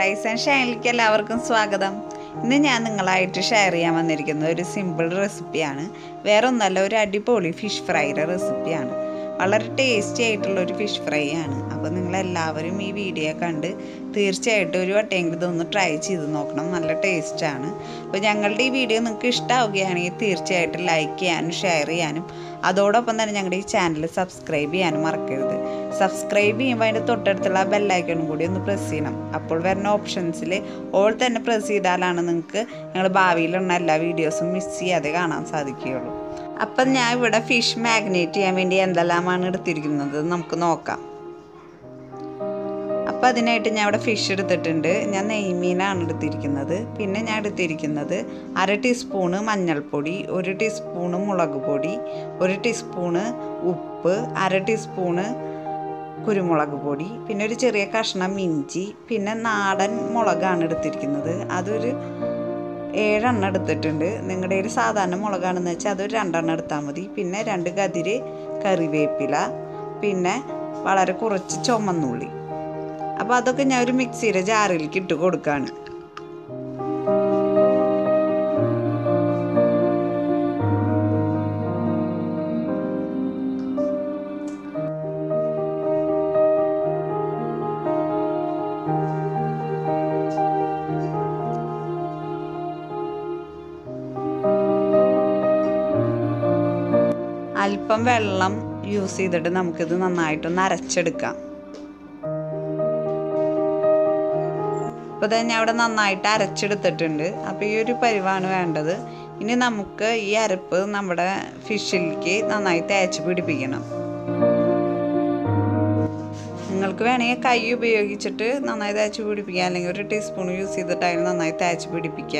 rice and ഷൈനിലേക്ക് എല്ലാവർക്കും സ്വാഗതം ഇന്ന് ഞാൻ നിങ്ങളായിട്ട് ഷെയർ ചെയ്യാൻ വന്നിരിക്കുന്നത് ഒരു സിമ്പിൾ റെസിപ്പിയാണ് വേറെ ഒന്നല്ല ഒരു അടിപൊളി ഫിഷ് ഫ്രൈയുടെ റെസിപ്പിയാണ് വളരെ ടേസ്റ്റി ആയിട്ടുള്ള ഒരു ഫിഷ് ഫ്രൈ ആണ് അപ്പോൾ നിങ്ങളെല്ലാവരും ഈ വീഡിയോ കണ്ട് തീർച്ചയായിട്ടും ഒരു വട്ടമെങ്കിലും ഇതൊന്ന് ട്രൈ ചെയ്ത് നോക്കണം നല്ല ടേസ്റ്റാണ് അപ്പോൾ ഞങ്ങളുടെ ഈ വീഡിയോ നിങ്ങൾക്ക് ഇഷ്ടമാവുകയാണെങ്കിൽ തീർച്ചയായിട്ടും ലൈക്ക് ചെയ്യാനും ഷെയർ ചെയ്യാനും അതോടൊപ്പം തന്നെ ഞങ്ങളുടെ ഈ ചാനൽ സബ്സ്ക്രൈബ് ചെയ്യാനും മറക്കരുത് സബ്സ്ക്രൈബ് ചെയ്യുമ്പോൾ അതിൻ്റെ തൊട്ടടുത്തുള്ള ബെല്ലൈക്കണും കൂടി ഒന്ന് പ്രസ് ചെയ്യണം അപ്പോൾ വരുന്ന ഓപ്ഷൻസിൽ ഓൾ തന്നെ പ്രസ് ചെയ്താലാണ് നിങ്ങൾക്ക് ഞങ്ങൾ ഭാവിയിലുള്ള എല്ലാ വീഡിയോസും മിസ് ചെയ്യാതെ കാണാൻ സാധിക്കുകയുള്ളൂ അപ്പം ഞാൻ ഇവിടെ ഫിഷ് മാഗ്നേറ്റ് ചെയ്യാൻ വേണ്ടി എന്തെല്ലാമാണ് എടുത്തിരിക്കുന്നത് നമുക്ക് നോക്കാം അപ്പോൾ അതിനായിട്ട് ഞാൻ ഇവിടെ ഫിഷ് എടുത്തിട്ടുണ്ട് ഞാൻ നെയ്മീനാണ് എടുത്തിരിക്കുന്നത് പിന്നെ ഞാൻ എടുത്തിരിക്കുന്നത് അര ടീസ്പൂണ് മഞ്ഞൾപ്പൊടി ഒരു ടീസ്പൂണ് മുളക് പൊടി ഒരു ടീസ്പൂണ് ഉപ്പ് അര ടീസ്പൂണ് കുരുമുളക് പൊടി പിന്നെ ഒരു ചെറിയ കഷ്ണം ഇഞ്ചി പിന്നെ നാടൻ മുളകാണ് എടുത്തിരിക്കുന്നത് അതൊരു ഏഴെണ്ണം എടുത്തിട്ടുണ്ട് നിങ്ങളുടെ ഒരു സാധാരണ മുളകാണെന്ന് വെച്ചാൽ അതൊരു രണ്ടെണ്ണം എടുത്താൽ മതി പിന്നെ രണ്ട് കതിര് കറിവേപ്പില പിന്നെ വളരെ കുറച്ച് ചുമന്നുള്ളി അപ്പോൾ അതൊക്കെ ഞാൻ ഒരു മിക്സിയുടെ ജാറിലേക്ക് ഇട്ട് കൊടുക്കുകയാണ് അല്പം വെള്ളം യൂസ് ചെയ്തിട്ട് നമുക്കിത് നന്നായിട്ടൊന്ന് അരച്ചെടുക്കാം അപ്പോൾ തന്നെ അവിടെ നന്നായിട്ട് അരച്ചെടുത്തിട്ടുണ്ട് അപ്പോൾ ഈ ഒരു പരിവാണ് വേണ്ടത് ഇനി നമുക്ക് ഈ അരപ്പ് നമ്മുടെ ഫിഷിലേക്ക് നന്നായി തേച്ച് പിടിപ്പിക്കണം നിങ്ങൾക്ക് വേണമെങ്കിൽ കൈ ഉപയോഗിച്ചിട്ട് നന്നായി തേച്ച് പിടിപ്പിക്കുക അല്ലെങ്കിൽ ഒരു ടീസ്പൂൺ യൂസ് ചെയ്തിട്ട് അതിൽ നന്നായി തേച്ച് പിടിപ്പിക്കുക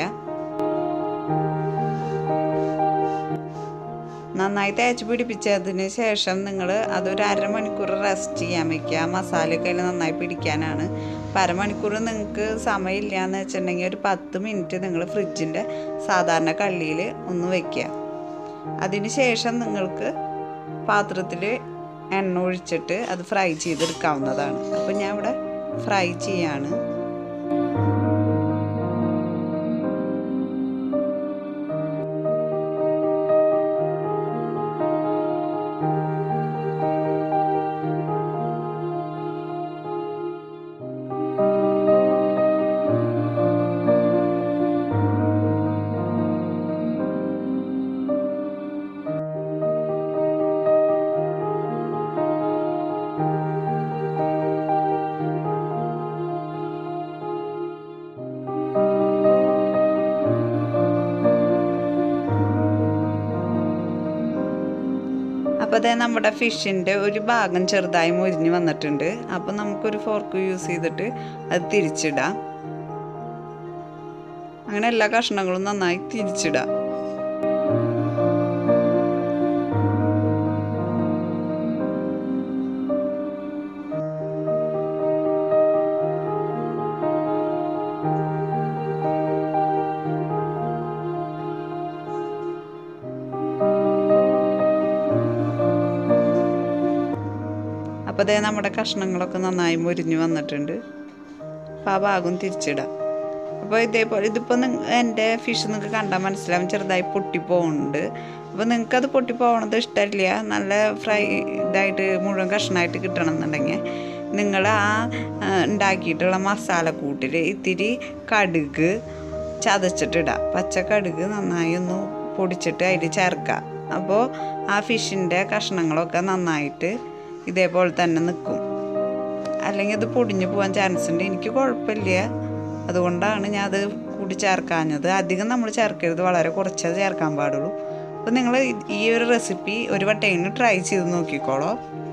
നന്നായി തേച്ച് പിടിപ്പിച്ചതിന് ശേഷം നിങ്ങൾ അതൊരു അരമണിക്കൂർ റെസ്റ്റ് ചെയ്യാൻ വെക്കുക മസാലയൊക്കെ അതിൽ നന്നായി പിടിക്കാനാണ് അപ്പോൾ അരമണിക്കൂർ നിങ്ങൾക്ക് സമയമില്ല എന്ന് വെച്ചിട്ടുണ്ടെങ്കിൽ ഒരു പത്ത് മിനിറ്റ് നിങ്ങൾ ഫ്രിഡ്ജിൻ്റെ സാധാരണ കള്ളിയിൽ ഒന്ന് വയ്ക്കുക അതിന് ശേഷം നിങ്ങൾക്ക് പാത്രത്തിൽ എണ്ണ ഒഴിച്ചിട്ട് അത് ഫ്രൈ ചെയ്തെടുക്കാവുന്നതാണ് അപ്പോൾ ഞാൻ ഇവിടെ ഫ്രൈ ചെയ്യാണ് അപ്പോൾ അതേ നമ്മുടെ ഫിഷിൻ്റെ ഒരു ഭാഗം ചെറുതായി മൊരിഞ്ഞ് വന്നിട്ടുണ്ട് അപ്പോൾ നമുക്കൊരു ഫോർക്ക് യൂസ് ചെയ്തിട്ട് അത് തിരിച്ചിടാം അങ്ങനെ എല്ലാ കഷ്ണങ്ങളും നന്നായി തിരിച്ചിടാം അപ്പോൾ അതേ നമ്മുടെ കഷ്ണങ്ങളൊക്കെ നന്നായി മുരിഞ്ഞ് വന്നിട്ടുണ്ട് അപ്പോൾ ആ ഭാഗം തിരിച്ചിടാം അപ്പോൾ ഇതേപോലെ ഇതിപ്പോൾ എൻ്റെ ഫിഷ് നിങ്ങൾക്ക് കണ്ടാൽ മനസ്സിലാവും ചെറുതായി പൊട്ടിപ്പോകുന്നുണ്ട് അപ്പോൾ നിങ്ങൾക്കത് പൊട്ടിപ്പോകണത് ഇഷ്ടമില്ല നല്ല ഫ്രൈ ഇതായിട്ട് മുഴുവൻ കഷ്ണമായിട്ട് കിട്ടണം എന്നുണ്ടെങ്കിൽ നിങ്ങൾ ആ ഉണ്ടാക്കിയിട്ടുള്ള മസാലക്കൂട്ടിൽ ഇത്തിരി കടുക് ചതച്ചിട്ടിടുക പച്ച കടുക് നന്നായി ഒന്ന് പൊടിച്ചിട്ട് അതിൽ ചേർക്കുക അപ്പോൾ ആ ഫിഷിൻ്റെ കഷ്ണങ്ങളൊക്കെ നന്നായിട്ട് ഇതേപോലെ തന്നെ നിൽക്കും അല്ലെങ്കിൽ അത് പൊടിഞ്ഞു പോകാൻ ചാൻസ് ഉണ്ട് എനിക്ക് കുഴപ്പമില്ല അതുകൊണ്ടാണ് ഞാൻ അത് കൂടി ചേർക്കാഞ്ഞത് അധികം നമ്മൾ ചേർക്കരുത് വളരെ കുറച്ചത് ചേർക്കാൻ പാടുള്ളൂ അപ്പോൾ നിങ്ങൾ ഈ ഒരു റെസിപ്പി ഒരു വട്ടം ട്രൈ ചെയ്ത് നോക്കിക്കോളോ